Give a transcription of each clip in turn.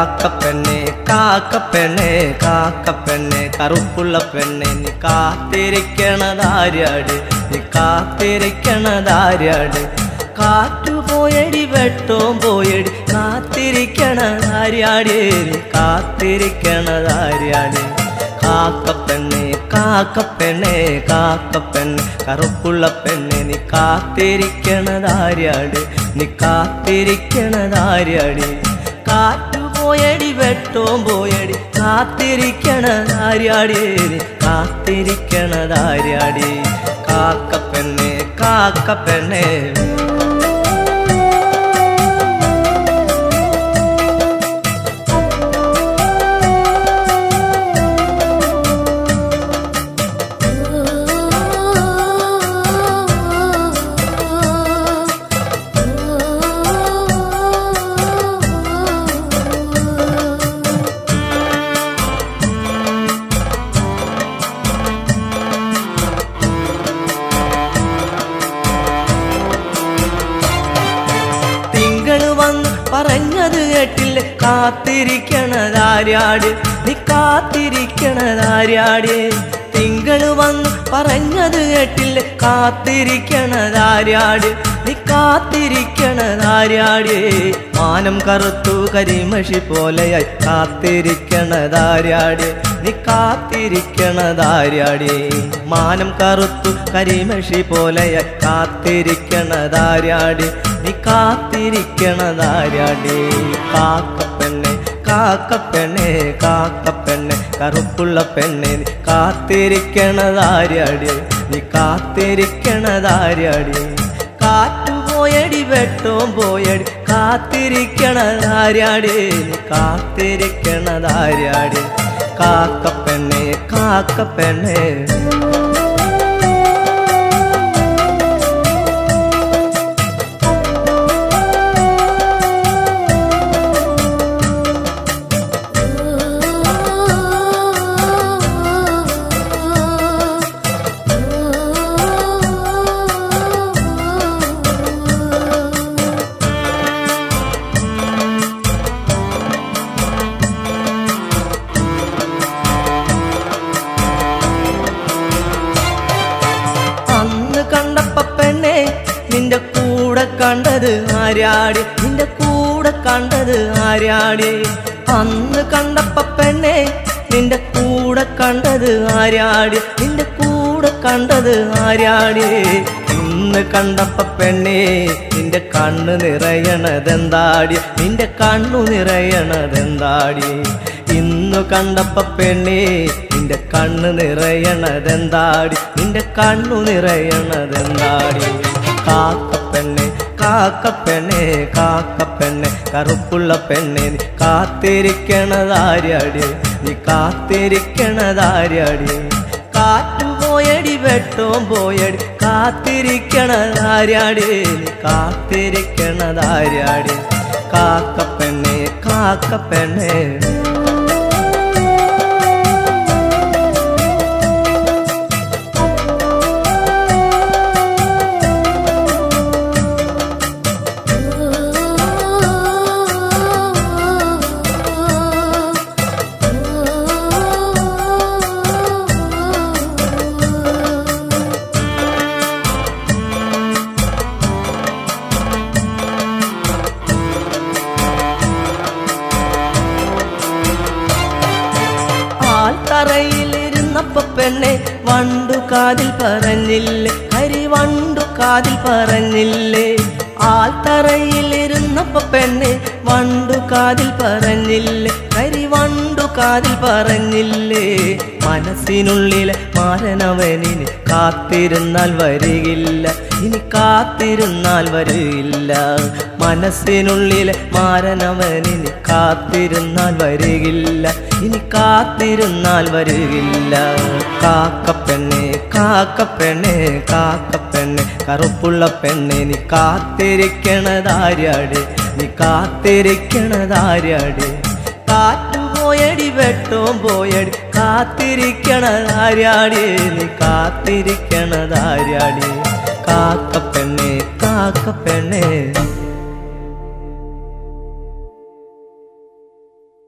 കാക്കപ്പെണ്ണെ കാക്കപ്പെണ്ണെ കാക്കപ്പെണ്ണെ കറുപ്പുള്ള പെണ്ണെ നീ കാത്തിരിക്കണതാര്യാട് നീ കാത്തിരിക്കണതാര്യാട് കാറ്റു പോയടി വെട്ടവും പോയടി കാത്തിരിക്കണതാര്യാട് നീ കാത്തിരിക്കണതാര്യാട് കാക്കപ്പെണ്ണെ കാക്കപ്പെണ്ണെ കാക്കപ്പെണ്ണെ കറുപ്പുള്ള പെണ്ണെ നീ കാത്തിരിക്കണതാര്യാട് നീ കാത്തിരിക്കണതാര്യാടി കാറ്റു പോയടി വെട്ടവും പോയടി കാത്തിരിക്കണതാര്യാടി നീ കാത്തിരിക്കണതാര്യാടി കാക്കപ്പെണ്ണെ കാക്കപ്പെണ്ണെ തിങ്കള് വന്ന് പറഞ്ഞത് കേട്ടില്ല കാത്തിരിക്കണതാര്യാട് നീ കാത്തിരിക്കണതാര്യാട് തിങ്കള് വന്ന് പറഞ്ഞത് കേട്ടില്ല കാത്തിരിക്കണതാര്യാട് നീ കാത്തിരിക്കണതാര്യാട് മാനം കറുത്തു കരിമഷി പോലെയായി കാത്തിരിക്കണതാര്യാട് നീ കാത്തിരിക്കണതാര്യാട് മാനം കറുത്തു കരിമഷി പോലെയായി കാത്തിരിക്കണതാര്യാട് നീ കാത്തിരിക്കണതാര്യാടേ കാക്കപ്പെണ്ണെ കാക്കപ്പെണ്ണെ കാക്കപ്പെണ്ണെ കറുപ്പുള്ള പെണ്ണെ നീ കാത്തിരിക്കണതാര്യാടേ നീ കാത്തിരിക്കണതാര്യാടേ കാറ്റു പോയടി വെട്ടവും പോയടി കാത്തിരിക്കണതാര്യാടേ നീ കാത്തിരിക്കണതാര്യാടേ കാക്കപ്പെണ്ണെ കാക്കപ്പെണ്ണെ അന്ന് കണ്ടപ്പ പെണ്ണെ നിന്റെ കൂടെ കണ്ടത് ആര്യാടി നിന്റെ കൂടെ കണ്ടത് ആര്യാടി അന്ന് കണ്ടപ്പ പെണ്ണെ നിന്റെ കൂടെ കണ്ടത് ആര്യാടി നിന്റെ കൂടെ കണ്ടത് ആര്യാടി ഇന്ന് കണ്ടപ്പ പെണ്ണെ നിന്റെ കണ്ണ് നിറയണതെന്താടി നിന്റെ കണ്ണു നിറയണതെന്താടി ഇന്നു കണ്ടപ്പ പെണ്ണേ നിന്റെ കണ്ണ് നിറയണതെന്താടി നിന്റെ കണ്ണു നിറയണതെന്താടി കാക്കപ്പെണ്ണെ കാക്കപ്പെണ്ണെ കാക്കപ്പെണ്ണെ കറുപ്പുള്ള പെണ്ണെ നീ കാത്തിരിക്കണതാര്യാടി നീ കാത്തിരിക്കണതാര്യാടി കാറ്റു പോയടി വെട്ടവും പോയടി കാത്തിരിക്കണതാര്യാടി നീ കാത്തിരിക്കണതാര്യാടി കാക്കപ്പെണ്ണെ കാക്കപ്പെണ്ണെ ആൽത്തറയിലിരുന്നപ്പ പെണ്ണെ വണ്ടു കാതിൽ പറഞ്ഞില്ലേ കരി വണ്ടു കാതിൽ പറഞ്ഞില്ലേ ആൽത്തറയിലിരുന്നപ്പ പെണ്ണെ വണ്ടു കാതിൽ പറഞ്ഞില്ലേ കരി വണ്ടു കാതിൽ പറഞ്ഞില്ലേ മനസ്സിനുള്ളിലെ മാരനവനിന് കാത്തിരുന്നാൽ വരികില്ല ഇനി കാത്തിരുന്നാൽ വരില്ല മനസ്സിനുള്ളിലെ മാരനവനിന് കാത്തിരുന്നാൽ വരികില്ല ഇനി കാത്തിരുന്നാൽ വരികില്ല കാക്കപ്പെണ്ണെ കാക്കപ്പെണ്ണെ കാക്കപ്പെണ്ണെ കറുപ്പുള്ള പെണ്ണെ നീ കാത്തിരിക്കണതാര്യാട് നീ കാത്തിരിക്കണതാര്യാട് കാറ്റു പോയടി വെട്ടവും പോയടി കാത്തിരിക്കണതാര്യാടി നീ കാത്തിരിക്കണതാര്യാടി കാക്കപ്പെണ്ണെ കാക്കപ്പെണ്ണെ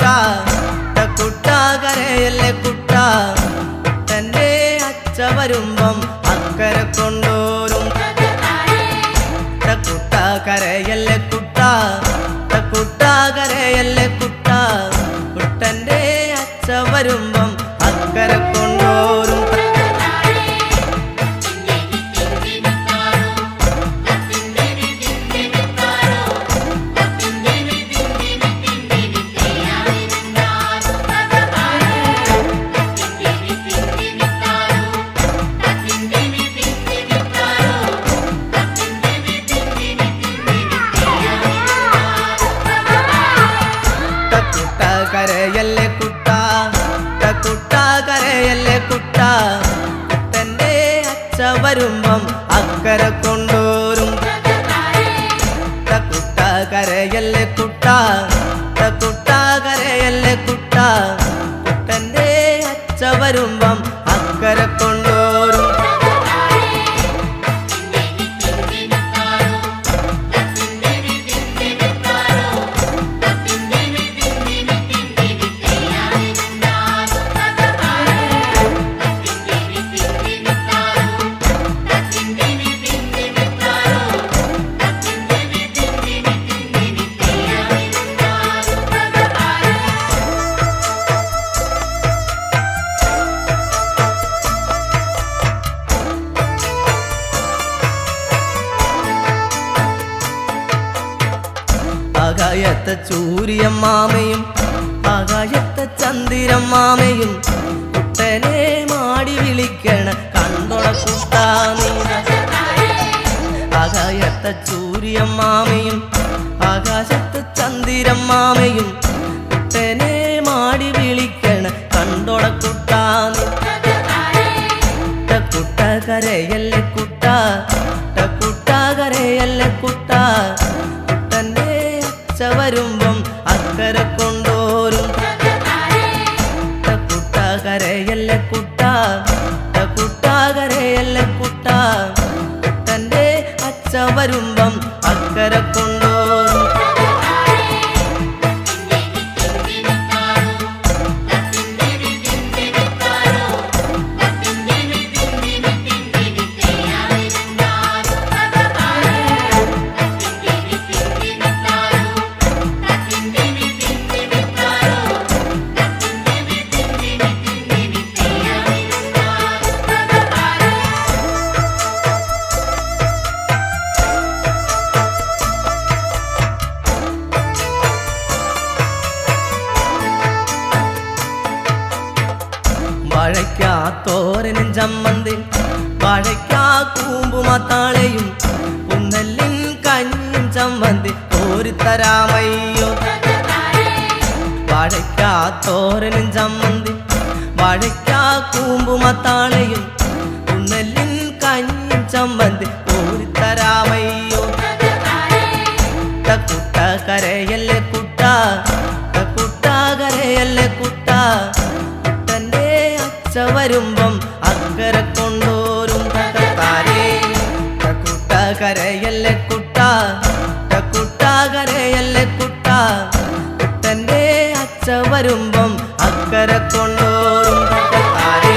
കുട്ട കരയല്ലേ കുട്ട തന്റെ അച്ഛ വരുമ്പം അക്കരെ കൊണ്ടോരും കുട്ട കരയല്ലേ കുട്ട കുട്ട കരയല്ലേ കുട്ട കുട്ടന്റെ അച്ഛ വരുമ്പം അക്കരെ കൊണ്ടോരും കുട്ട കരയല്ലേ കുട്ട കുട്ട കരയല്ലേ കുട്ട കുട്ടന്റെ അച്ഛ വരുമ്പം അക്കരെ കൊണ്ടോരും കുട്ട കരയല്ലേ കുട്ട കുട്ട കരയല്ലേ കുട്ട കുട്ടന്റെ അച്ഛ വരുമ്പം അക്കരെ കൊണ്ടോരും ആകായത്തെ ചൂരിയമ്മാമയും ആകാശത്തെ ചന്ദിരമ്മാമയും കുട്ടനെ മാടി വിളിക്കണ കണ്ടോള കുട്ടാ നീ ആകായത്തെ ചൂരിയമ്മാമയും ആകാശത്തെ ചന്ദിരമ്മാമയും കുട്ടനെ മാടി വിളിക്കണ കണ്ടോള കുട്ടാ നീ കുട്ട കരയല്ലേ കുട്ട കുട്ട കരയല്ലേ കുട്ട കുട്ടന്റെ അച്ഛ വരുമ്പം അക്കരെ കൊണ്ടോരും കുട്ട കരയല്ലേ കുട്ട കുട്ട കരയല്ലേ കുട്ട കുട്ടന്റെ അച്ഛ വരുമ്പം അക്കരെ കൊണ്ടോരും വാഴയ്ക്കാ തോരനും ചമ്മന്തി വാഴയ്ക്കാ കൂമ്പുമത്താളയും പുന്നല്ലിൻ കഞ്ഞും ചമ്മന്തി കോരിത്തരാമയ്യോ വാഴയ്ക്കാ തോരനും ചമ്മന്തി വാഴയ്ക്കാ കൂമ്പുമത്താളയും പുന്നല്ലിൻ കഞ്ഞും ചമ്മന്തി കോരിത്തരാമയ്യോ കുട്ട കരയല്ലേ കുട്ട കുട്ട കരയല്ലേ കുട്ട കുട്ടന്റെ അച്ഛ വരുമ്പം അക്കരെ കൊണ്ടോരും താരേ കുട്ട കരയല്ലേ കുട്ട കുട്ട കരയല്ലേ കുട്ട കുട്ടന്റെ അച്ഛ വരുമ്പം അക്കരെ കൊണ്ടോരും താരേ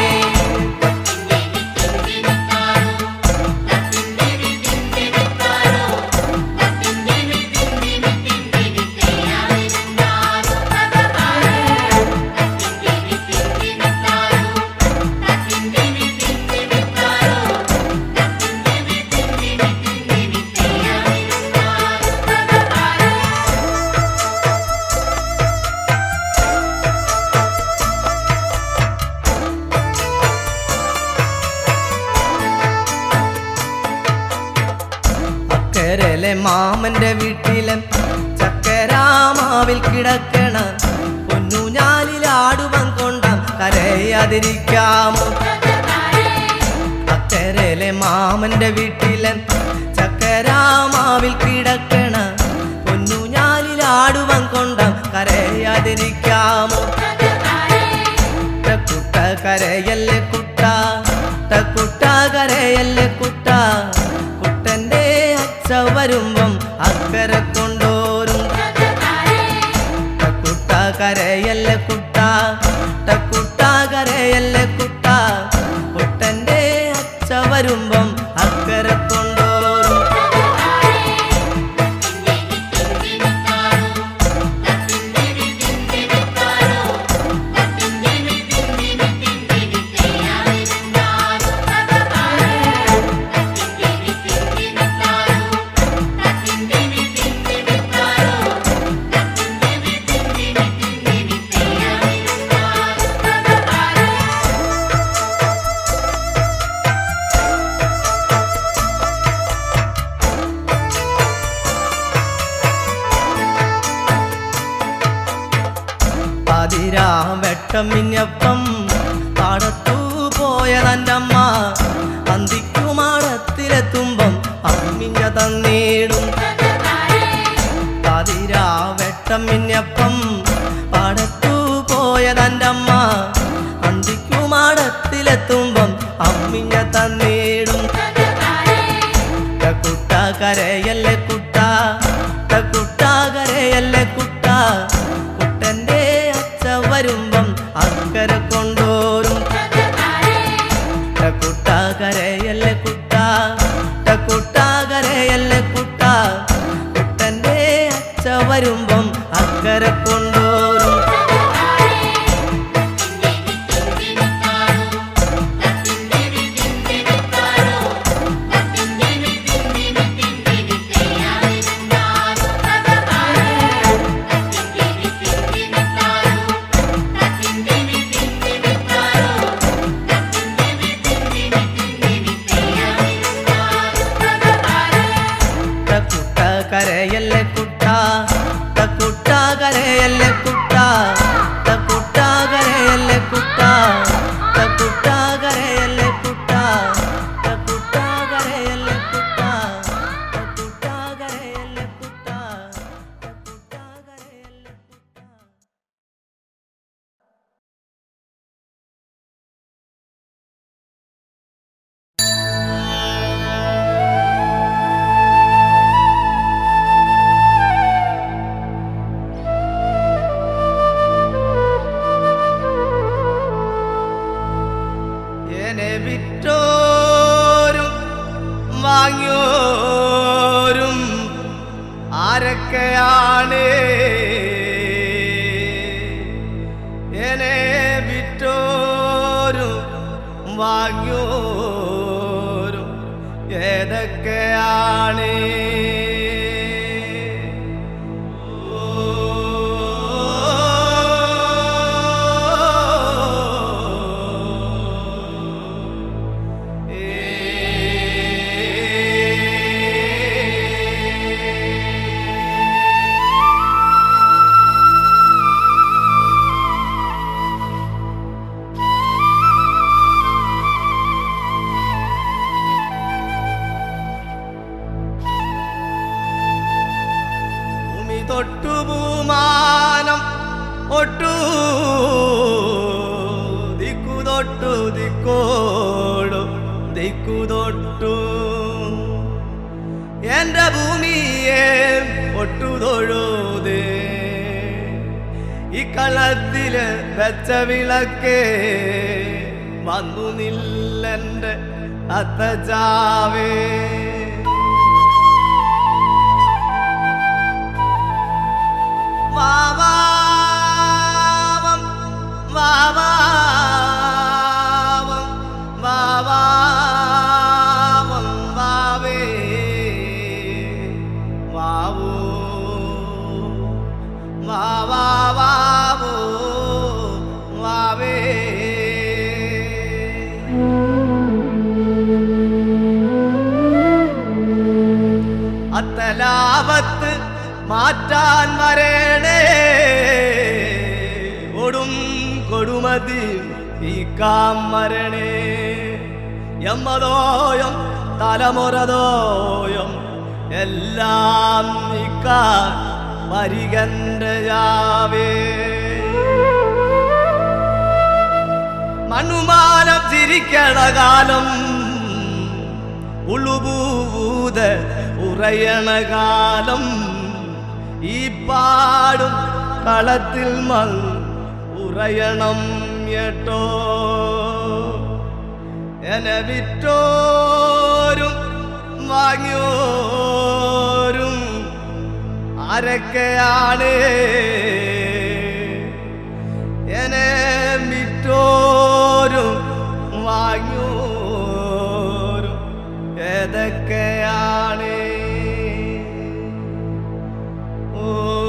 അക്കരലെ മാമന്റെ വീട്ടിലെ ചക്കരാമാവിൽ കിടക്കണ പൊന്നുഞ്ഞാലിലാടുവൻ കൊണ്ടാം കരയാതിരിക്കാമോ അക്കരലെ മാമന്റെ വീട്ടിലെ ചക്കരാമാവിൽ കിടക്കണ പൊന്നുഞ്ഞാലിലാടുവൻ കൊണ്ടാം കരയാതിരിക്കാമോ കുട്ട കരയല്ലേ കുട്ട കുട്ട കരയല്ലേ കുട്ട കുട്ടന്റെ അച്ഛ വരുമ്പം അക്കരെ കൊണ്ടോരും കുട്ട കരയല്ലേ കുട്ട കുട്ട കരയല്ലേ കുട്ട കുട്ടന്റെ അച്ഛ വരുമ്പം അക്കരെ കൊണ്ടോറും പതിരാ വെട്ടം മിന്നപ്പം പാടത്തു പോയ തൻ്റമ്മ അന്തിക്കുമാടത്തിലെത്തുമ്പം അമ്മിഞ്ഞ തന്നീടും പതിരാ വെട്ടം മിന്നപ്പം പാടത്തു പോയ തൻ്റമ്മ അന്തിക്കുമാടത്തിലെത്തുമ്പം അമ്മിഞ്ഞ തന്നീടും കുട്ട കരയല്ലേ കുട്ട കുട്ട കരയല്ലേ കുട്ട കുട്ടന്റെ അച്ഛ വരുമ്പം അക്കരെ കൊണ്ടോരും കുട്ട കരയല്ലേ കുട്ട കുട്ട കരയല്ലേ കുട്ട കുട്ടന്റെ അച്ഛ വരുമ്പം അക്കരെ കൊണ്ടോരും കുട്ട കരയല്ലേ കുട്ട കുട്ട കരയല്ലേ കുട്ട കുട്ട കരയല്ലേ കുട്ട കുട്ട കരയല്ലേ കുട്ട കുട്ട കരയല്ലേ കുട്ട കുട്ട കരയല്ലേ കുട്ട കുട്ട കരയല്ലേ കുട്ട എന്നെ വിറ്റോരും വാങ്ങിയോരും ആരൊക്കെയാണ് എന്നെ വിറ്റോരും വാങ്ങിയോരും ഏതൊക്കെയാണ് ഭൂമി തൊട്ടു ഭൂമാനം ഒട്ടു ദിക്കു തൊട്ടു ദിക്കോടു ദിക്കു തൊട്ടു എന്റെ ഭൂമിയെ ഒട്ടു തൊഴുതേ ഈ കളത്തില് വെച്ച വിളക്കേ വന്നു നില്ലെന്റെ അത്തജാവേ വാവാവം വാവാവം വാവാവം വാവേ വാവൂ വാവാവാവൂ വാവേ അത്തലാപത്ത് മാറ്റാൻ വരേണേ ഒടും കൊടുമതി ഈ കാമരണേ എമ്മതോയം തലമുറതോയം എല്ലാം നീക്കാൻ വരികണ്ടയാവേ മണ്ണുമാനം ചിരിക്കണ കാലം ഉളുപൂത ഉറയണ കാലം ഈ പാടും കളത്തിൽ മൽ ഉറയണം ഏട്ടോ എന്നെ വിറ്റോരും വാങ്ങിയോരും ആരൊക്കെയാണ് എന്നെ വിറ്റോരും വാങ്ങിയോരും ഏതൊക്കെയാണ് ഓ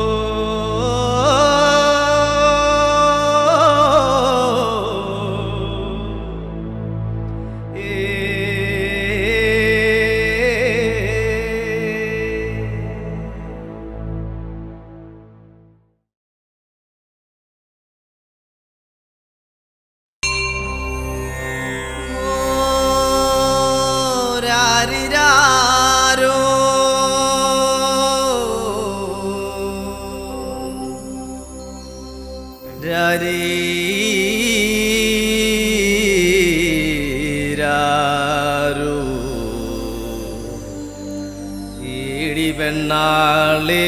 രാരിരാരോ രാരീ രാരോ ഈടി പെണ്ണാളേ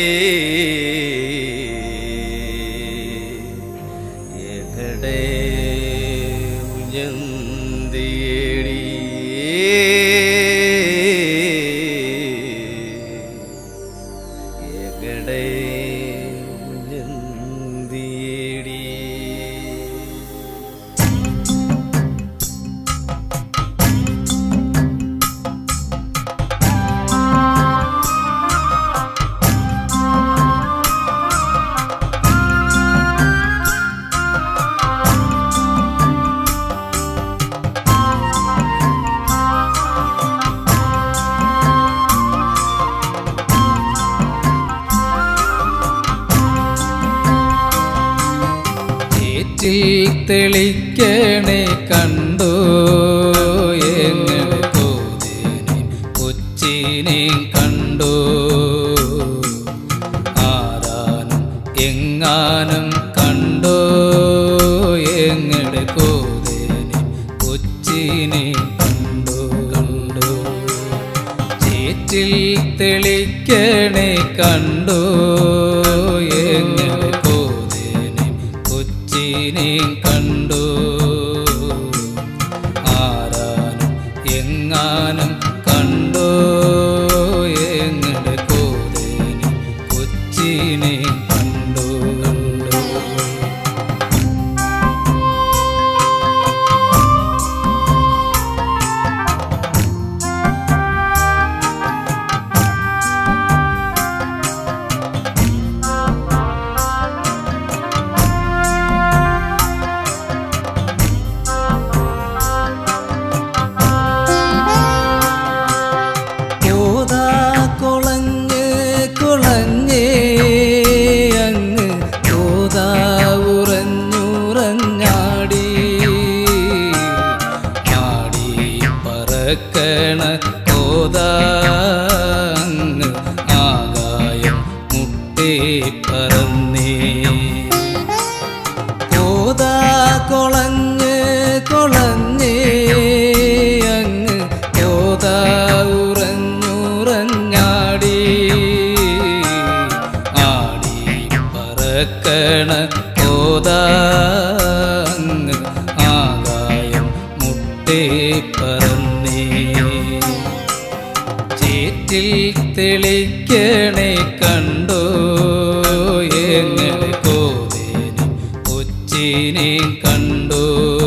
എകടെ ഉയർന്നേടി എകടെ ഉയർന്നേടി ഏറ്റിൽ തെളിക്കണേ കണ്ടോ എങ്ങനെ പോതേനെ കൊച്ചിനെ കണ്ടോ ആരാനും എങ്ങാനും കണ്ടോ എങ്ങനെ കോതേനെ കൊച്ചിനെ കണ്ടോ കണ്ടോ ചേറ്റിൽ തെളിക്കണേ കണ്ടോ എങ്ങനെ കോതേനെ കൊച്ചിനെ കണ്ടോ ആരാനും എങ്ങാനും കണ്ടോ എങ്ങനെ കോതേനെ കൊച്ചിനെ കണ്ടോ കണ്ടോ യോധാ കുളഞ്ഞ് കുളഞ്ഞേ അങ്ങ് യോധാ ഉറഞ്ഞുറഞ്ഞാടി ആടി പറക്കണ കോതാ അങ്ങ് ആകായം മുട്ടേ പറന്നേ യോധാ കുളഞ്ഞ് കുളഞ്ഞേ അങ്ങ് യോധാ ഉറഞ്ഞുറഞ്ഞാടി ആടി പറക്കണ കോതാ അങ്ങ് ആകായം മുട്ടേ പറന്നേ ചേറ്റിൽ തെളിക്കണേ കണ്ടോ എങ്ങനെ കോതേനെ കൊച്ചിനെ കണ്ടോ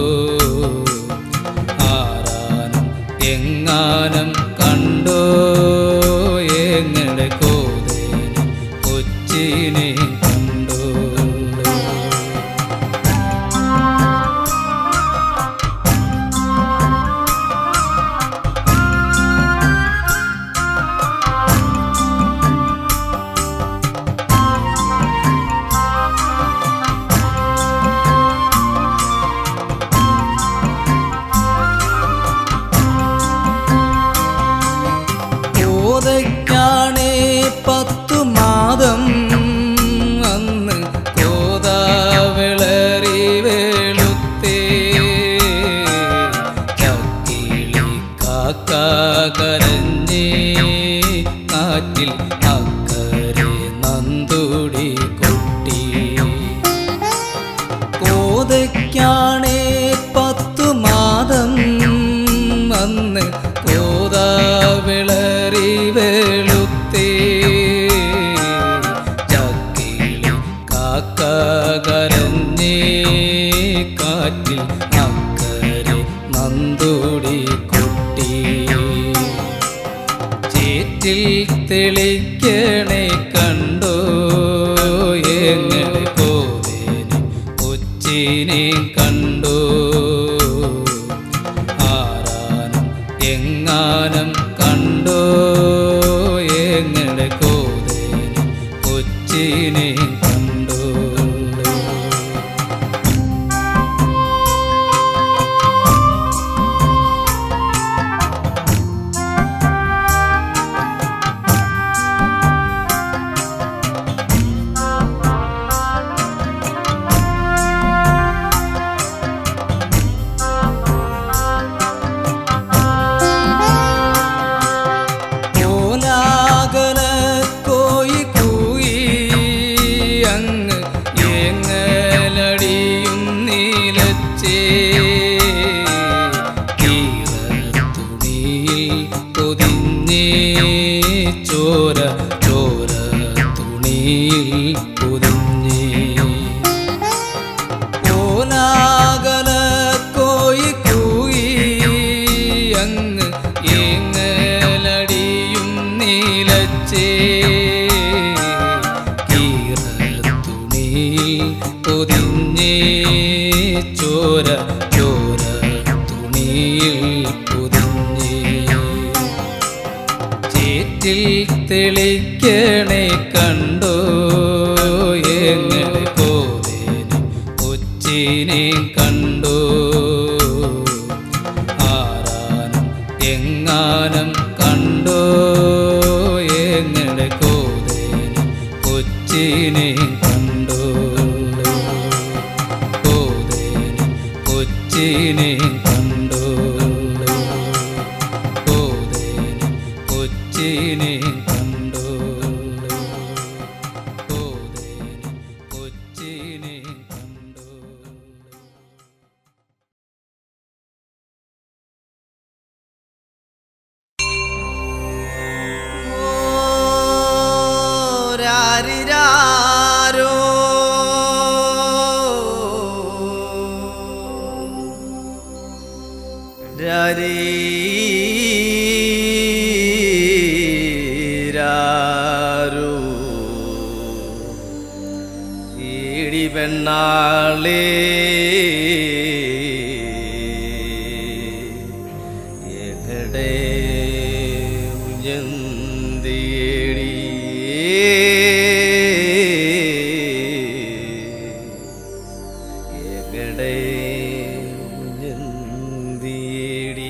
ആരാനും എങ്ങാനും കണ്ടോ എങ്ങനെ കോതേനെ കൊച്ചിനെ കണ്ടോ യോധാ എനിക്കാണേ പത്തു മാതം അന്ന് കോതാ വിളറി വെളുത്തേ ചക്കിളി കാക്ക കരഞ്ഞേ കാറ്റിൽ അക്കരെ നന്ദോടി കുട്ടി ചേറ്റിൽ തെളിക്കണേ കണ്ടോ എങ്ങനെ കോതേനെ കൊച്ചിനെ കണ്ടോ ആരാനം എങ്ങാനം കണ്ടോ എങ്ങനെ കോതേനെ കൊച്ചിനെ കണ്ടോ ഓലാകല കോയി കൂയി അങ്ങ് ഏങ്ങലടിയും നീലച്ചേ തുണിയിൽ പൊതിഞ്ഞേ ചോര ചോര തുണിയിൽ പൊതിഞ്ഞേ ഓലാകല കോയി കൂയി അങ്ങ് ഏങ്ങലടിയും നീലച്ചേ തുണിയിൽ പൊതിഞ്ഞേ ചോര ചോര തുണിയിൽ പൊതിഞ്ഞേ ചേറ്റിൽ തെളിക്കണേ കണ്ടോ എങ്ങനെ കോതേനെ കൊച്ചിനെ കണ്ടോ ആരാനം എങ്ങാനം കണ്ടോ എങ്ങനെ കോതേനെ കൊച്ചിനെ കണ്ടോ കോതേനെ കൊച്ചിനെ കണ്ടോ കോതേനെ കൊച്ചിനെ കണ്ടോ കോതേനെ കൊച്ചിനെ കണ്ടോ രാരിരാരോ രാരീ രാരോ ഈടി പെണ്ണാളേ എങ്ങടെ ഉയർന്നേടി എങ്ങടെ ഉയർന്നേടി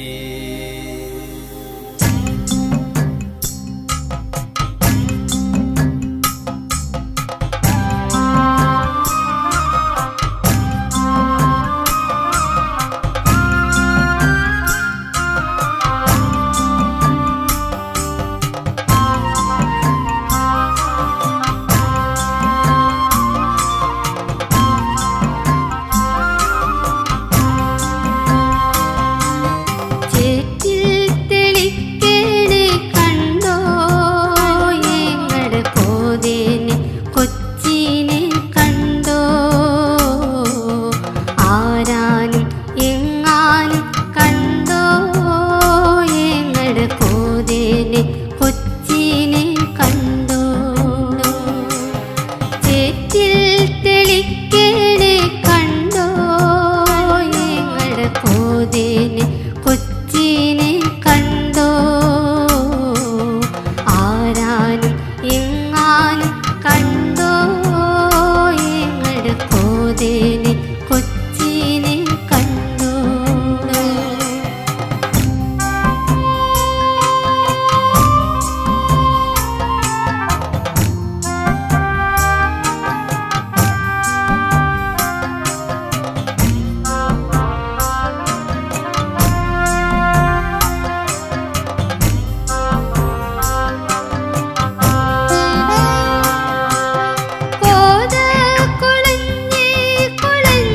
കോത കുളഞ്ഞേ കുളഞ്ഞേ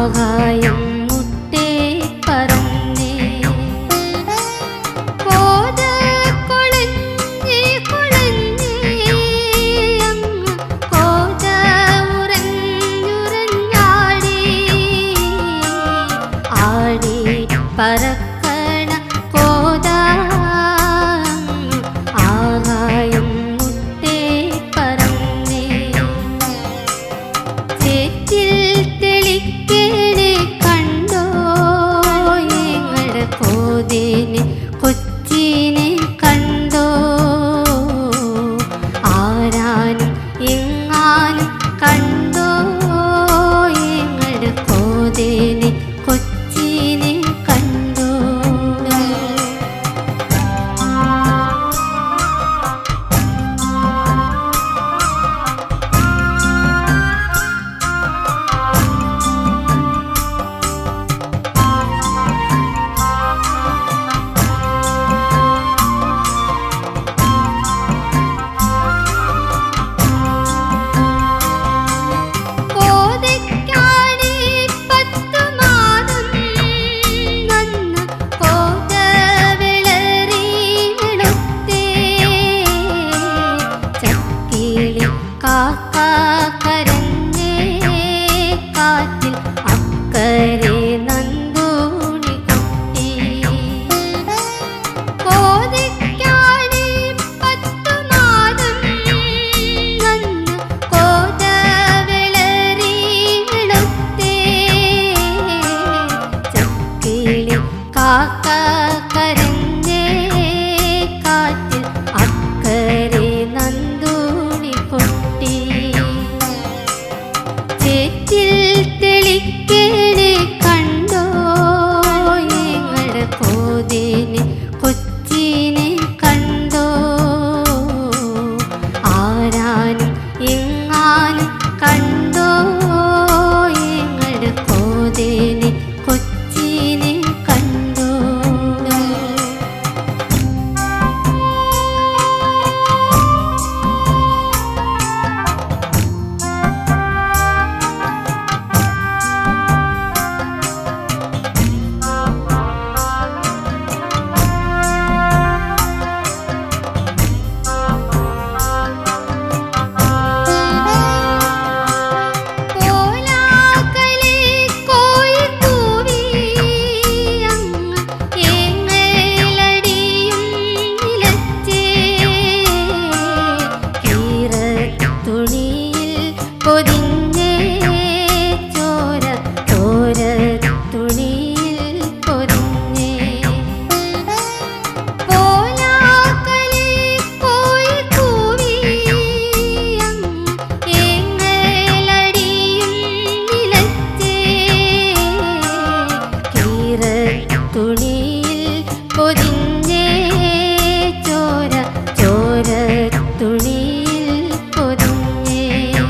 ആകായം മുട്ടേ പറന്നേ കോത കൊളഞ്ഞേ കൊളഞ്ഞേ അങ്ങ് കോത ഉറഞ്ഞുറഞ്ഞാടി ആടി പറക്കണ കോത ആകായം മുട്ടേ പറന്നേ ചേറ്റിൽ തെളിക്കേനെ കണ്ടോ ഞങ്ങളുടെ കോതേനെ കൊച്ചിനെ കണ്ടോ ആരാനും എങ്ങാനും കണ്ടോ ഞങ്ങളുടെ കോതേനെ കൊച്ചിനെ കണ്ടോ കോതയ്ക്കാണേ പത്തു മാതം വന്ന് കോത വിളറി വെളുത്തേ ചക്കിളി കാക്ക കരഞ്ഞേ കാറ്റിൽ അക്കരെ നന്ദൂണി കുട്ടി കോതയ്ക്കാണേ പത്തു മാതം വന്ന് കോത വിളറി വെളുത്തേ ചക്കിളി കാക്ക കരഞ്ഞേ കാറ്റിൽ അക്കരെ നന്ദൂണി കൊട്ടി ചേറ്റിൽ തെളിക്കേനെ കണ്ടോ ഞങ്ങളുടെ കോതേനെ കൊച്ചിനെ കണ്ടോ ആരാനും എങ്ങാനും കണ്ടോ ഞങ്ങളുടെ കോതേനെ കൊച്ചിനെ കണ്ടോ കോലാകലെ കോയി കൂവി അങ്ങ് ഏങ്ങലടിയും നിലച്ചേ കീറത്തുണിയിൽ പൊതിഞ്ഞേ ചോര ചോര തുണിയിൽ പൊതിഞ്ഞേ കോലാകലെ കോയി കൂവി അങ്ങ് ഏങ്ങലടിയും നിലച്ചേ കീറത്തുണിയിൽ പൊതിഞ്ഞേ ചോര ചോര തുണിയിൽ പൊതിഞ്ഞേ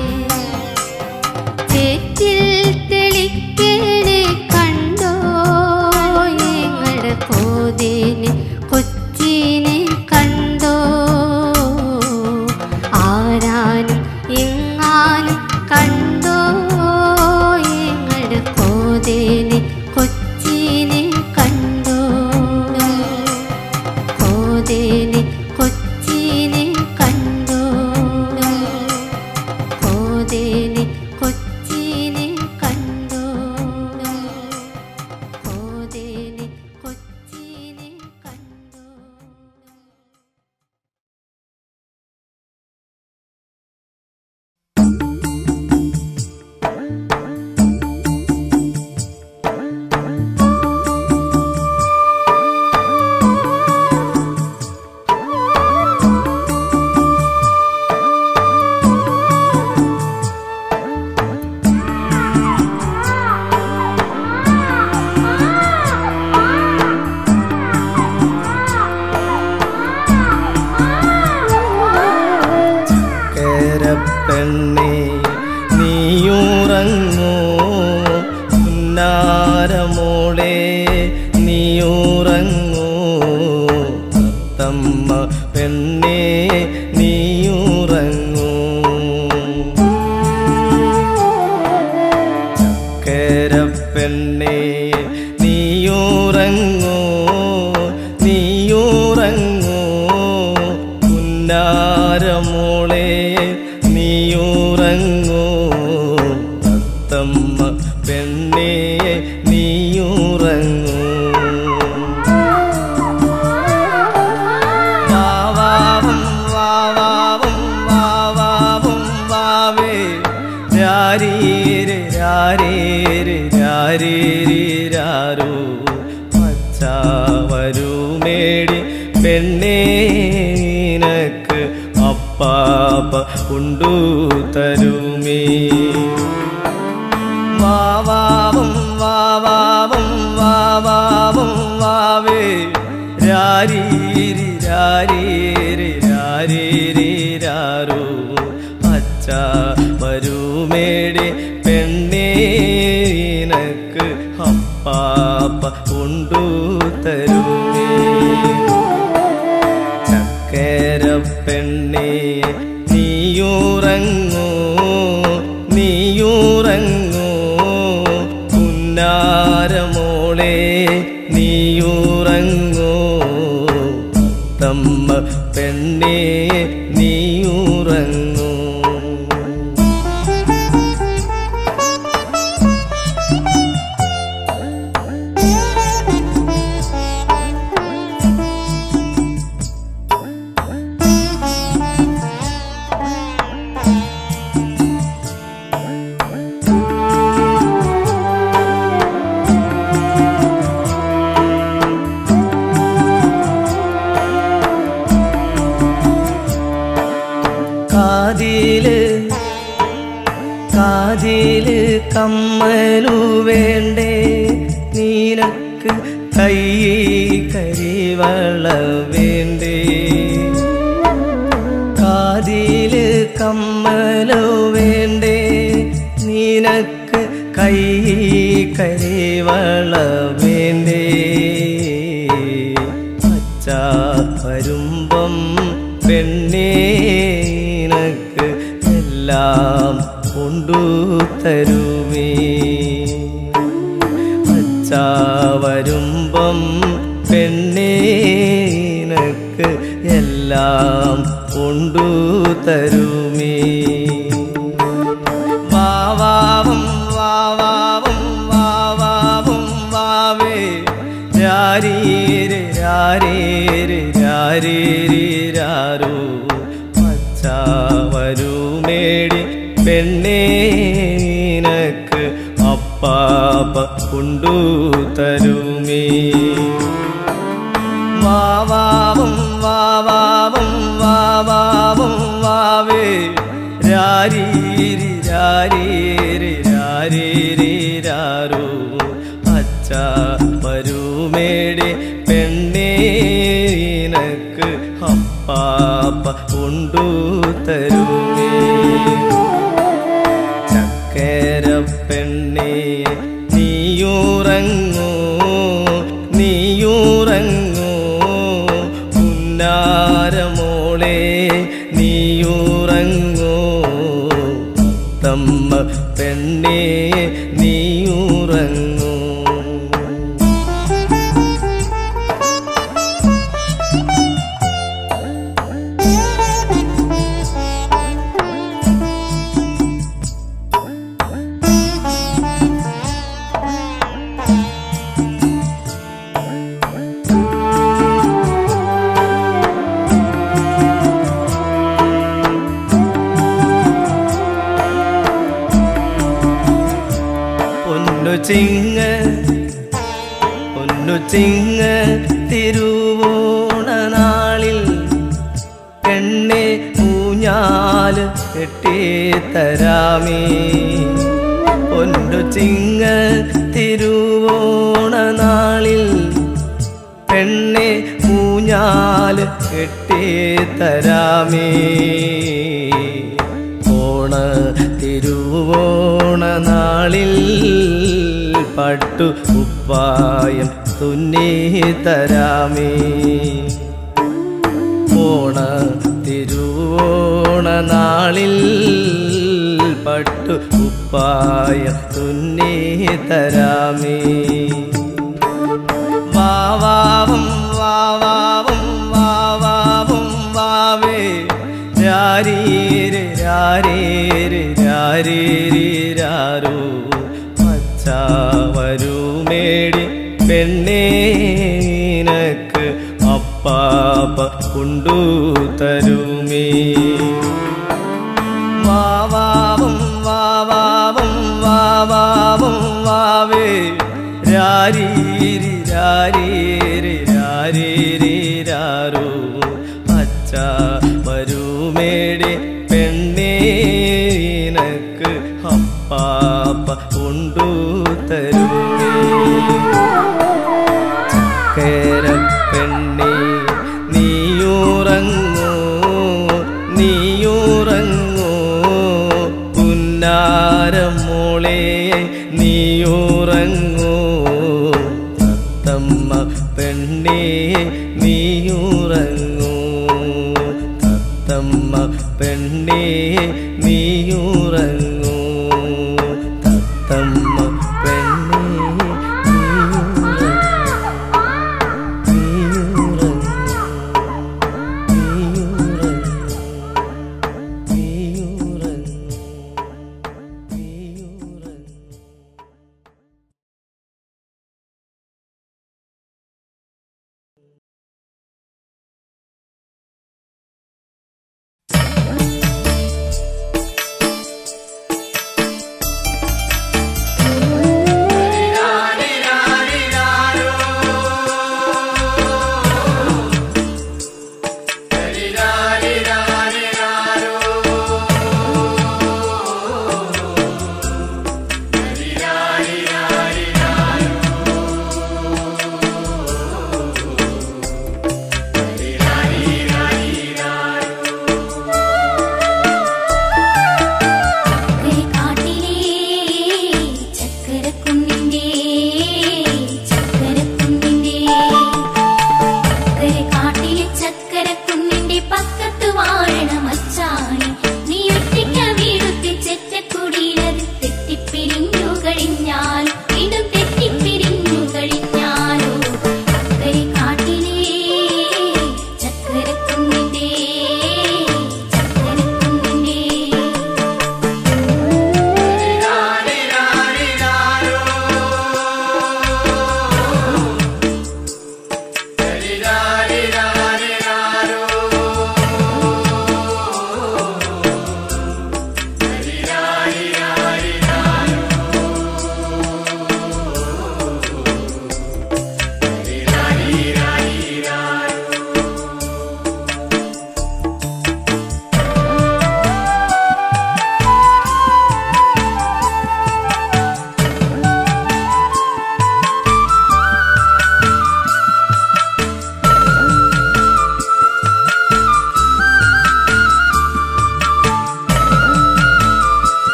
ചേറ്റിൽ തെളിക്കേനെ കണ്ടോ ഞങ്ങളുടെ കോതേനെ കൊച്ചിനെ കണ്ടോ ആരാനും എങ്ങാനും കണ്ടോ ഞങ്ങളുടെ കോതേനെ കൊച്ചിനെ കണ്ടോ കോതേനെ കൊച്ചിനെ കണ്ടോ കോതേനെ കൊച്ചിനെ കണ്ടോ കോതേനെ കൊച്ചിനെ കണ്ടോ കേരപ്പെണ്ണേ നീയുറങ്ങൂ പുന്നാരമോളെ നീയുറങ്ങൂ തമ്മ പെണ്ണേ നീയുറങ്ങൂ പെണ്ണേ നീയുറങ്ങൂ നീയുറങ്ങൂ പുന്നാരമോളെ നീയുറങ്ങൂ തത്തമ്മ പെണ്ണേ നീയുറങ്ങൂ വാവാവും വാവാവും വാവാവും വാവേ രാരീരെ രാരേരെ രാരേരി രാരോ പച്ച വരുമേടി പെണ്ണേ നിനക്ക് അപ്പാപ്പ കൊണ്ടു തരുമേ വാവാവും വാവാവും വാവാവും വാവേ രാരീരി രാരീരി രാരീരി രാരോ പച്ച വരുമേടി പെണ്ണേനക്ക് അപ്പാപ്പ കൊണ്ടു തരുമേ ചക്കര പെണ്ണേ നീയുറങ്ങൂ നീയുറങ്ങൂ പുന്നാരമോളെ നീയുറങ്ങൂ തമ്മ പെണ്ണേ നീയുറങ്ങൂ കാതില് കാതില് കമ്മലു വേണ്ടേ നീനക്ക് കൈ കരിവള വേണ്ടേ കാതില് കമ്മലു വേണ്ടേ നീനക്ക് കൈ കരിവള വേണ്ടേ പച്ച വരുമ്പം പെണ്ണേനക്ക് എല്ലാം കൊണ്ടു തരുമേ പച്ച വരുമ്പം പെണ്ണേനക്ക് എല്ലാം കൊണ്ടു തരുമേ വാവാവും വാവാവും വാവാവും വാവേ രാരീരെ രാരേരെ രാരേരി രാരോ പച്ച വരുമേടി പെണ്ണേനക്ക് അപ്പാപ്പ കൊണ്ടു തരുമേ വാവാവും വാവാവും വാവാവും വാവേ രാരീരി രാരീരി രാരീരി രാരോ പച്ച വരുമേടി പെണ്ണേനക്ക് അപ്പാപ്പ കൊണ്ടു തരുമേ ചക്കര പെണ്ണേ നീയുറങ്ങൂ നീയുറങ്ങൂ പുന്നാരമോളെ നീയുറങ്ങൂ തമ്മ പെണ്ണേ നീയുറങ്ങൂ പൊന്നു ചിങ്ങ പൊന്നു ചിങ്ങ തിരുവോണ നാളിൽ പെണ്ണെ ഊഞ്ഞാല് കെട്ടിത്തരാമേ പൊന്നു ചിങ്ങ തിരുവോണ നാളിൽ പെണ്ണെ ഊഞ്ഞാല് കെട്ടിത്തരാമേ ഓണ തിരുവോണ നാളിൽ പട്ടു ഉപ്പായം തുന്നി തരാമേ ഓണ തിരുവോണ നാളിൽ പട്ടു ഉപ്പായ തുന്നി തരാമേ വാവാവും വാവാവും വാവാവും വാവേ രാരീര് രാരീര് രാരീരി രാരോ മച്ചാവരുമേടി പെണ്ണേനക്ക് അപ്പാപ്പ കൊണ്ടു തരുമേ വാവാവും വാവാവും വാവാവും വാവേ രാരീരി രാരീരി രാരീരി രാരോ അച്ഛ വരുമേടി പെണ്ണേനക്ക് അപ്പാപ്പ കൊണ്ടു തരുമേ കേര പെണ്ണേ നീയുറങ്ങൂ നീയുറങ്ങൂ പുന്നാരമോളെ നീയുറങ്ങൂ തത്തമ്മ പെണ്ണേ നീയുറങ്ങൂ തത്തമ്മ പെണ്ണേ നീയുറങ്ങൂ തത്തമ്മ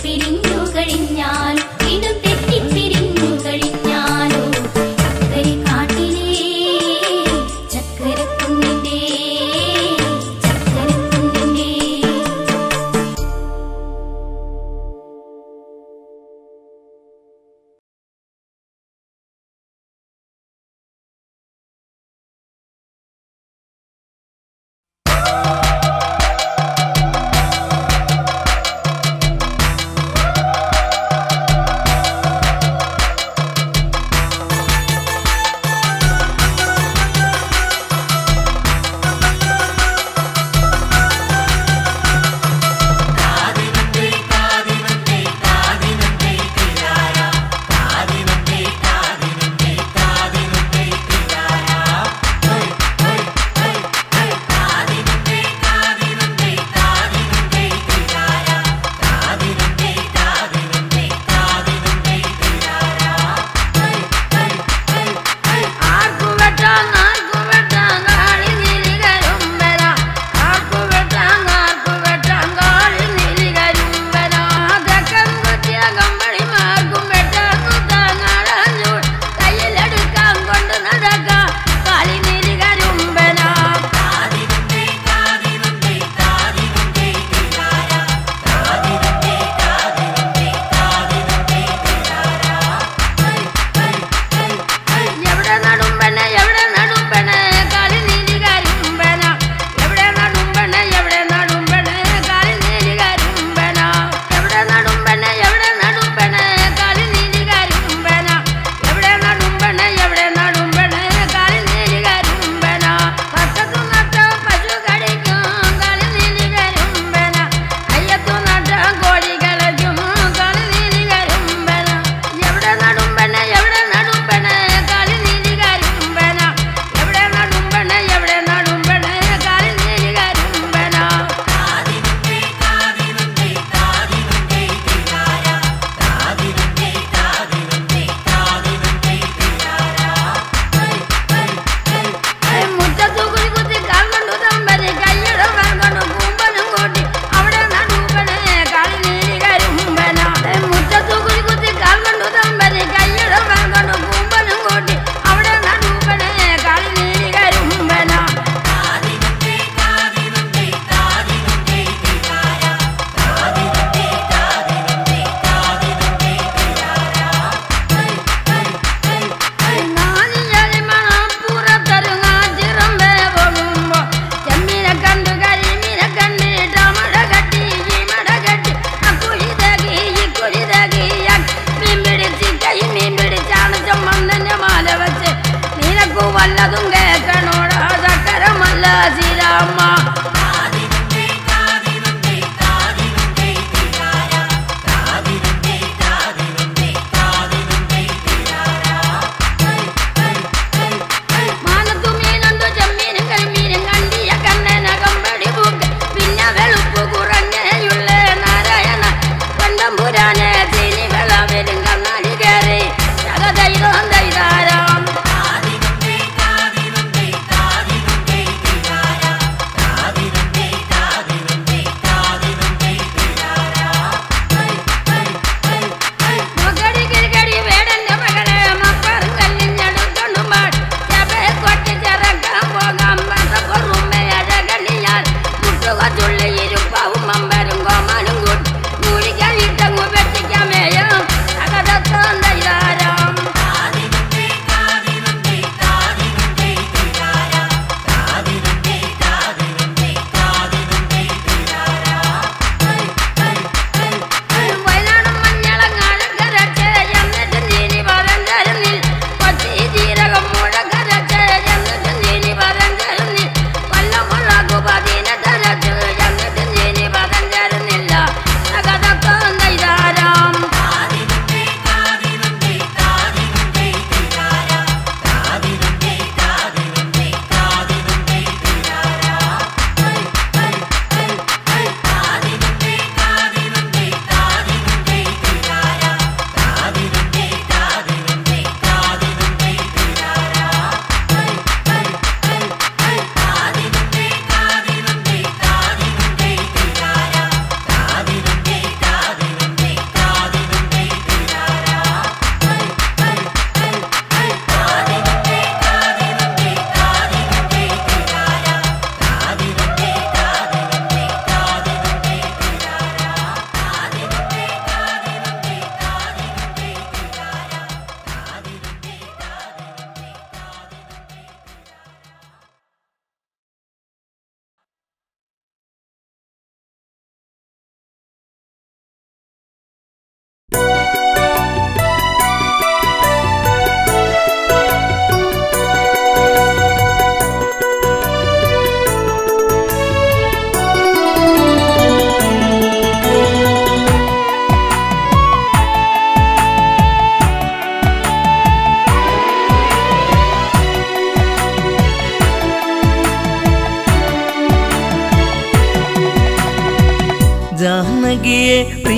പിരിഞ്ഞു കഴിഞ്ഞാലും വീണ്ടും തെറ്റിപ്പിരിഞ്ഞു കഴിഞ്ഞാലും ചക്കര കാട്ടിലേ ചക്കരക്കുന്നിന്റെ ചക്കരക്കുന്നിന്റെ ും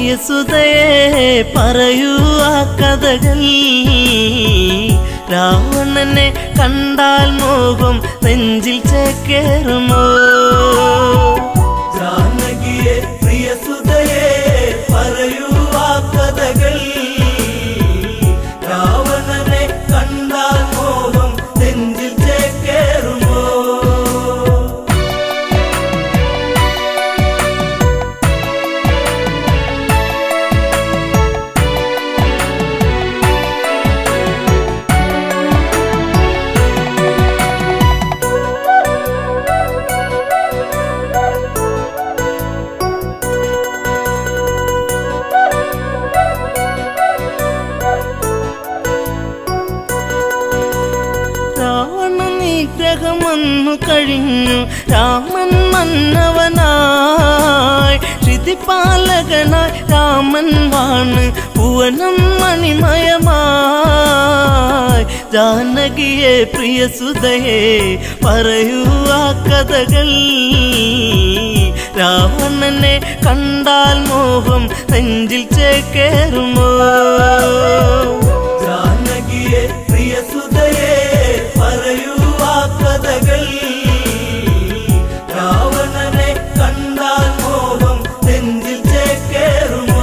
പ്രിയസുതയെ പറയൂ ആ കഥകൾ രാവണനെ കണ്ടാൽ മോഹം നെഞ്ചിൽ ചേക്കേറുമോ ജാനകിയെ പ്രിയസുതയെ പറയൂ ആ കഥകൾ രാവണനെ കണ്ടാൽ മോഹം നെഞ്ചിൽ ചേക്കേറുമോ രാവണ നിഗ്രഹം വന്നു കഴിഞ്ഞു രാമൻ മന്നവനായി ശ്രുതിപാലകനായി രാമൻ വാണ് ഭുവനം മണിമയമായി ജാനകിയെ പ്രിയസുതയെ പറയൂ ആ കഥകൾ രാവണനെ കണ്ടാൽ മോഹം നെഞ്ചിൽ ചേക്കേറുമോ ജാനകിയെ പ്രിയസുതയെ പറയൂ ആ കഥകൾ രാവണനെ കണ്ടാൽ മോഹം നെഞ്ചിൽ ചേക്കേറുമോ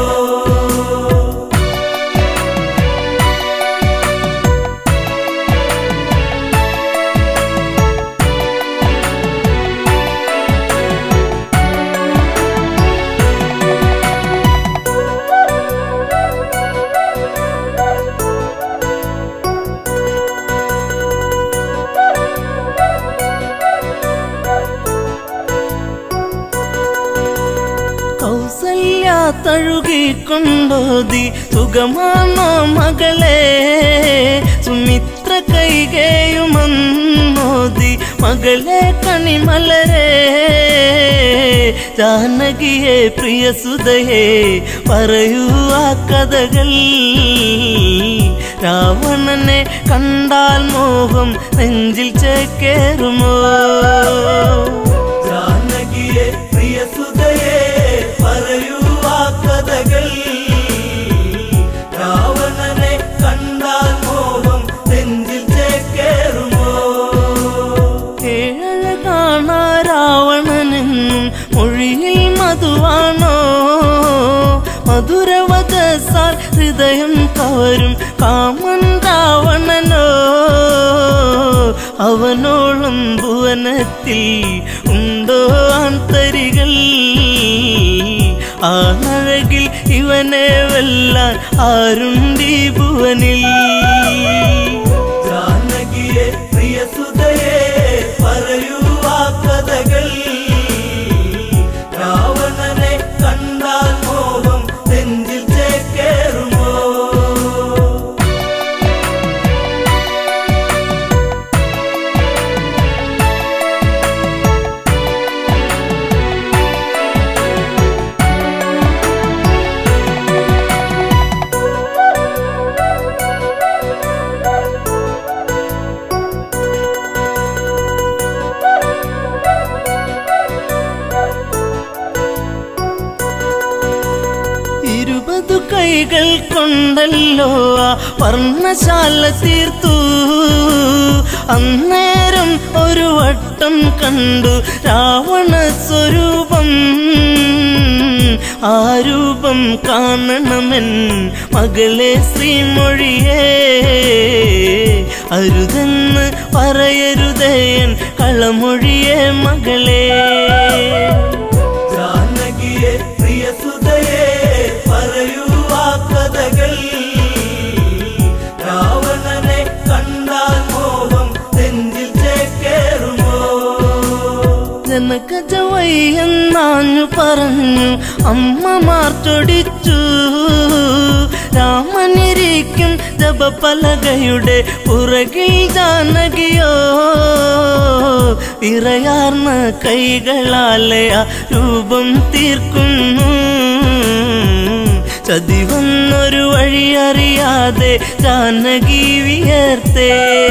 കൗസല്യ തഴുകിക്കൊണ്ടോതി സുഖമാണോ മകളെ സുമിത്ര കൈകേയുമന്നോതി മകളെ കണിമലരെ ജാനകിയെ പ്രിയസുതയെ പറയൂ ആ കഥകൾ രാവണനെ കണ്ടാൽ മോഹം നെഞ്ചിൽ ചേക്കേറുമോ ജാനകിയെ പ്രിയസുതയെ പറയൂ ആ കഥകൾ രാവണനെ കണ്ടാൽ മോഹം നെഞ്ചിൽ ചേക്കേറുമോ ഏഴഴ കാണാ രാവണനെന്നും മൊഴിയിൽ മധുവാണോ മധുരവതസാൽ ഹൃദയം കവരും കാമൻ രാവണനോ അവനോളം ഭുവനത്തിൽ ഉണ്ടോ ആന്തരികൾ ആണഴകിൽ ഇവനെ വെല്ലാൻ ആരുണ്ടീ ഭുവനിൽ ജാനകിയെ പ്രിയസുതയെ പറയൂ ആ കഥകൾ രാവണനെ കണ്ടാൽ മോഹം നെഞ്ചിൽ ചേക്കേറുമോ ഇരുപതു കൈകൾ കൊണ്ടല്ലോ ആ വർണ്ണശാല തീർത്തു അന്നേരം ഒരു വട്ടം കണ്ടു രാവണ സ്വരൂപം ആ രൂപം കാണണമെൻ മകളെ ശ്രീമൊഴിയേ അരുതെന്ന് പറയരുതേൻ കളമൊഴിയേ മകളെ ജാനകിയെ പ്രിയസുതയെ പറയൂ ആ കഥകൾ രാവണനെ കണ്ടാൽ മോഹം നെഞ്ചിൽ ചേക്കേറുമോ ജനകജവയ്യെന്നാഞ്ഞു പറഞ്ഞു അമ്മമാർ ചൊടിച്ചു രാമനിരിക്കും ജപപലകയുടെ പുറകിൽ ജാനകിയോ ഇറയാർന്ന കൈകളാലെ ആ രൂപം തീർക്കുന്നു ചതിവന്നൊരു വഴി അറിയാതെ ജാനകി വിയർത്തേ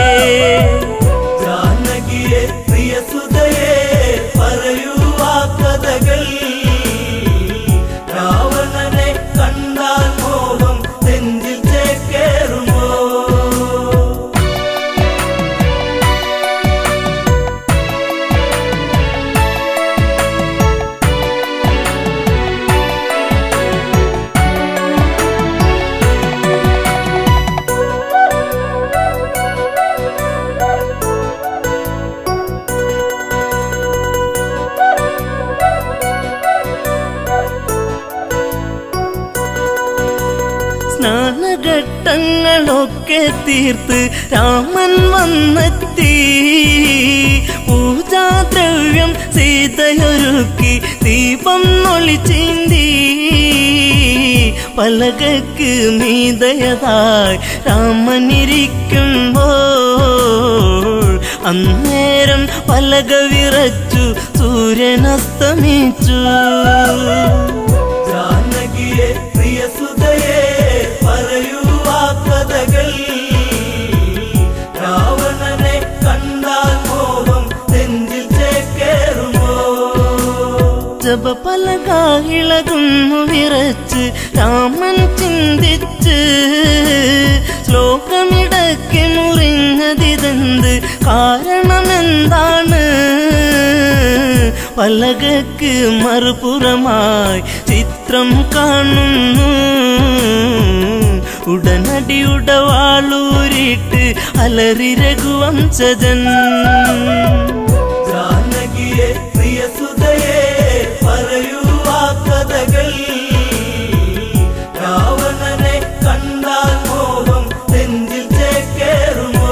ജാനകിയെ പ്രിയസുതയെ പറയൂ ആ കഥകൾ രാവണനെ കണ്ട സ്നാനഘട്ടങ്ങളൊക്കെ തീർത്ത് രാമൻ വന്നെത്തി പൂജാദ്രവ്യം സീതയൊരുക്കി ദീപം നൊളിച്ചിന്തി പലകക്ക് മീതയതായി രാമനിരിക്കുമ്പോൾ അന്നേരം പലക വിറച്ചു സൂര്യനസ്തമിച്ചു ജാനകിയെ പ്രിയസുതയെ പറയൂ ആ കഥകൾ രാവണനെ കണ്ടാൽ മോഹം നെഞ്ചിൽ ചേക്കേറുമോ ജപപലകായിളകുന്നു വിറച്ച് രാമൻ ചിന്തിച്ച് ശ്ലോകമിടയ്ക്ക് മുറിഞ്ഞതിതെന്ത് കാരണമെന്താണ് പലകക്ക് മറുപുറമായി ചിത്രം കാണുന്നു ഉടനടി ഉടവാളൂരിട്ട് അലറി രഘുവംശജൻ ജാനകിയെ പ്രിയസുതയെ പറയൂ ആ കഥകൾ രാവണനെ കണ്ടാൽ മോഹം നെഞ്ചിൽ ചേക്കേറുമോ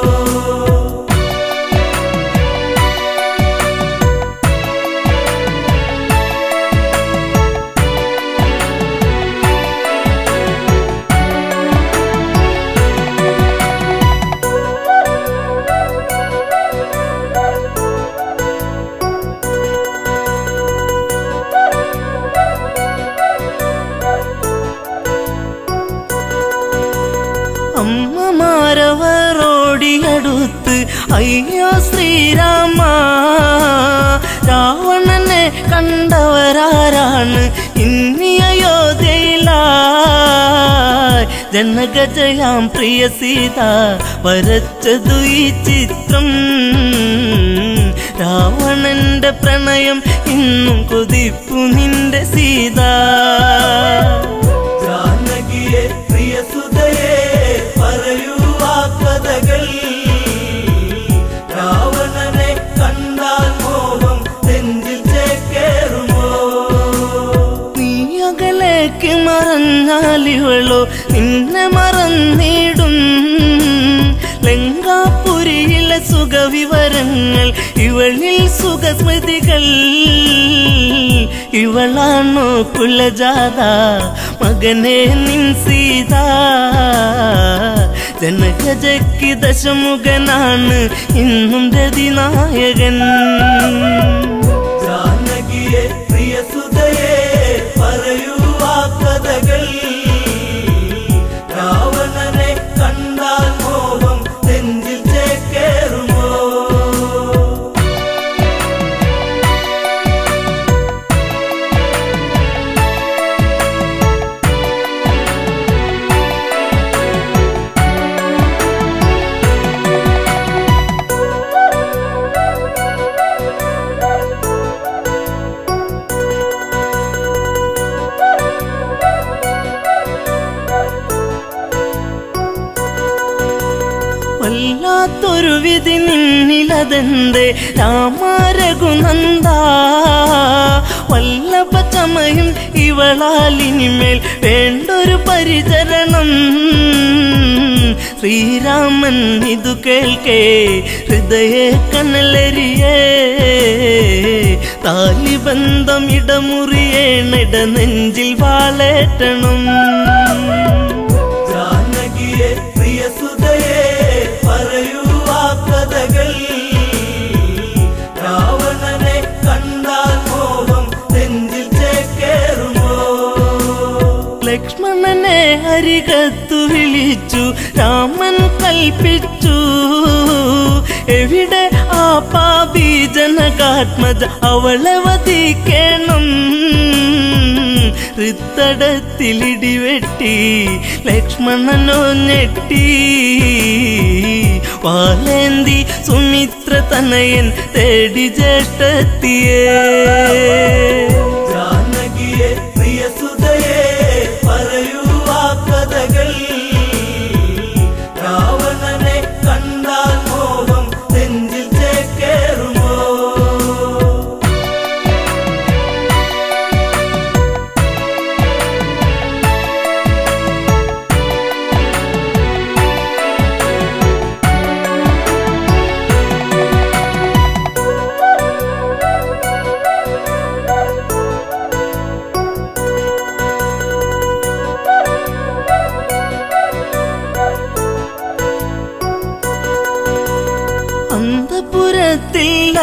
അമ്മമാരവരോടിയടുത്ത് അയ്യോ ശ്രീരാമ രാവണനെ കണ്ടവരാരാണ് ഇന്നി അയോധ്യയിലായി ജനഗജയാം പ്രിയ സീത വരച്ചതു ഈ ചിത്രം രാവണന്റെ പ്രണയം ഇന്നും കൊതിപ്പു നിന്റെ സീത ജാനകിയെ പ്രിയസുതയെ പറയൂ ആ കഥകൾ രാവണനെ കണ്ടാൽ മോഹം നെഞ്ചിൽ ചേക്കേറുമോ നീ അകലേക്ക് മറഞ്ഞാലിവളോ നിന്നെ മറന്നിടും ലങ്കാപുരിയിലെ സുഖവിവരങ്ങൾ ഇവളിൽ സുഖസ്മൃതികൾ ഇവളാണോ കുലജാത മകനെ നിൻ സീത ജനകജയ്ക്ക് ദശമുഖനാണ് ഇന്നും രതിനായകൻ ജാനകിയെ പ്രിയസുതയെ പറയൂ ആ കഥകൾ രാവണനെ കണ്ടാൽ മോഹം നെഞ്ചിൽ ചേക്കേറുമോ വല്ലാത്തൊരു വിധി നിന്നിലതെന്തേ രാമാരഘുനന്ദ വല്ലഭ ചമയും ഇവളാലിനിമേൽ വേണ്ടൊരു പരിചരണം ശ്രീരാമൻ ഇതു കേൾക്കേ ഹൃദയ കനലരിയേ താലിബന്ധം ഇടമുറിയേണിട നെഞ്ചിൽ വാളേറ്റണം ജാനകിയെ പ്രിയസുതയെ പറയൂ ആ കഥകൾ രാവണനെ കണ്ടാൽ മോഹം നെഞ്ചിൽ ചേക്കേറുമോ ലക്ഷ്മണനെ അരികത്തു വിളിച്ചു രാമൻ കൽപ്പിച്ചു എവിടെ ആ പാപി ജനകാത്മജ അവളെ വധിക്കണം ഹൃത്തടത്തിലിടിവെട്ടി ലക്ഷ്മണനോ ഞെട്ടി വാലേന്തി സുമിത്ര തനയൻ തേടി ജ്യേഷ്ഠത്തിയേ ജാനകിയെ പ്രിയസുതയെ പറയൂ ആ കഥകൾ രാവണനെ കണ്ടാൽ മോഹം നെഞ്ചിൽ ചേക്കേറുമോ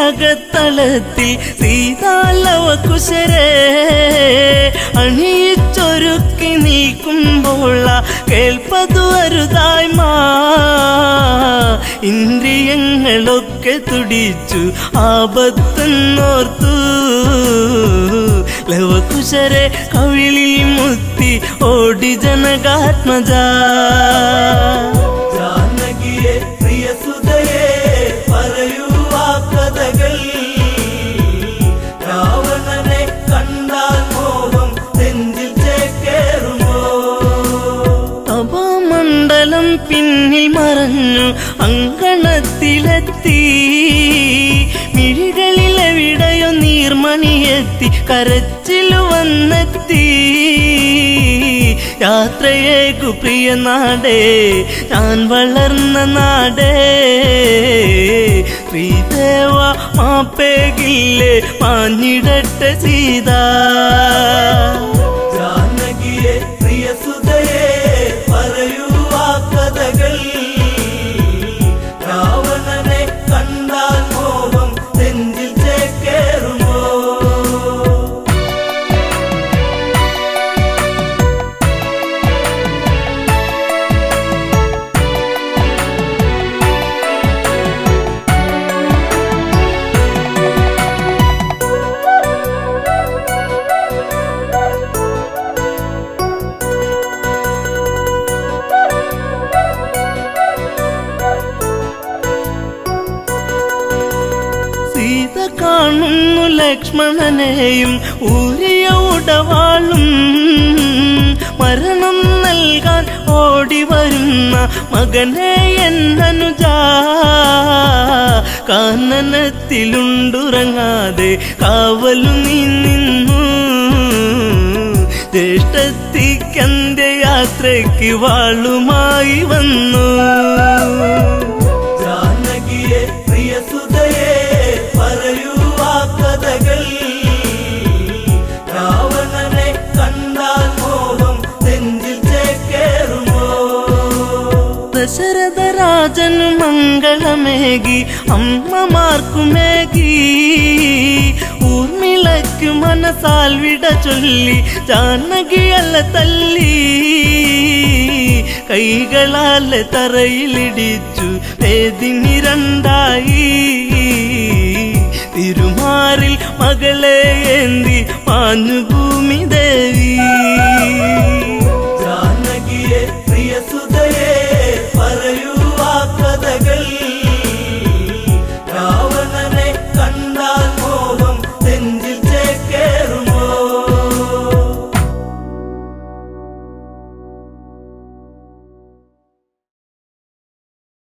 അകത്തളത്തിൽ സീതാലവ കുശരേ അണിയിച്ചൊരുക്കി നിൽക്കുമ്പോൾ ആ കേൾപ്പതു അരുതായ്മ ഇന്ദ്രിയങ്ങളൊക്കെ തുടിച്ചു ആപത്തെന്നോർത്തു ലവകുശരെ കവിളിൽ മുത്തി ഓടി ജനകാത്മജ ജാനകിയെ പ്രിയ സുതയെ പറയൂ ആ കഥകൾ രാവണനെ കണ്ടാൽ മോഹം നെഞ്ചിൽ ചേക്കേറുമോ അപമണ്ഡലം പിന്നിൽ മറഞ്ഞു അങ്കണത്തിലെത്തി മിഴികളിലെവിടെയോ നീർമണിയെത്തി കരച്ചിലു വന്നെത്തി യാത്രയേക്കു പ്രിയ നാടേ ഞാൻ വളർന്ന നാടേ ശ്രീദേവ മാപ്പേകില്ലേ മാഞ്ഞിടട്ടെ സീത ജാനകിയെ പ്രിയ സുതയെ പറയൂ ആ കഥകൾ രാവണനെ കണ്ടാൽ മോഹം നെഞ്ചിൽ ചേക്കേറുമോ സീത കാണുന്നു ലക്ഷ്മണനെയും ഊരിയ ഉടവാളും മരണം നൽകാൻ ഓടി വരുന്ന മകനെ എന്നനുജ കാനനത്തിലുണ്ടുറങ്ങാതെ കാവലു നീ നിന്നു ജ്യേഷ്ഠത്തിക്കന്റെ യാത്രയ്ക്ക് വാളുമായി വന്നു ജാനകിയെ പ്രിയ സുതയെ പറയൂ ആ കഥകൾ രാവണനെ കണ്ടാൽ മോഹം നെഞ്ചിൽ ചേക്കേറുമോ ദശരഥ രാജനു മംഗളമേകി അമ്മമാർക്കുമേകി ഊർമിളയ്ക്കു മനസാൽ വിട ചൊല്ലി ജാനകിയല്ല തല്ലി കൈകളാൽ തറയിലിടിച്ചു വേദിനി രണ്ടായി തിരുമാറിൽ മകളെ ഏന്തി മാഞ്ഞു ഭൂമി ദേവി ജാനകിയെ പ്രിയ സുതയെ പറയൂ ആ കഥകൾ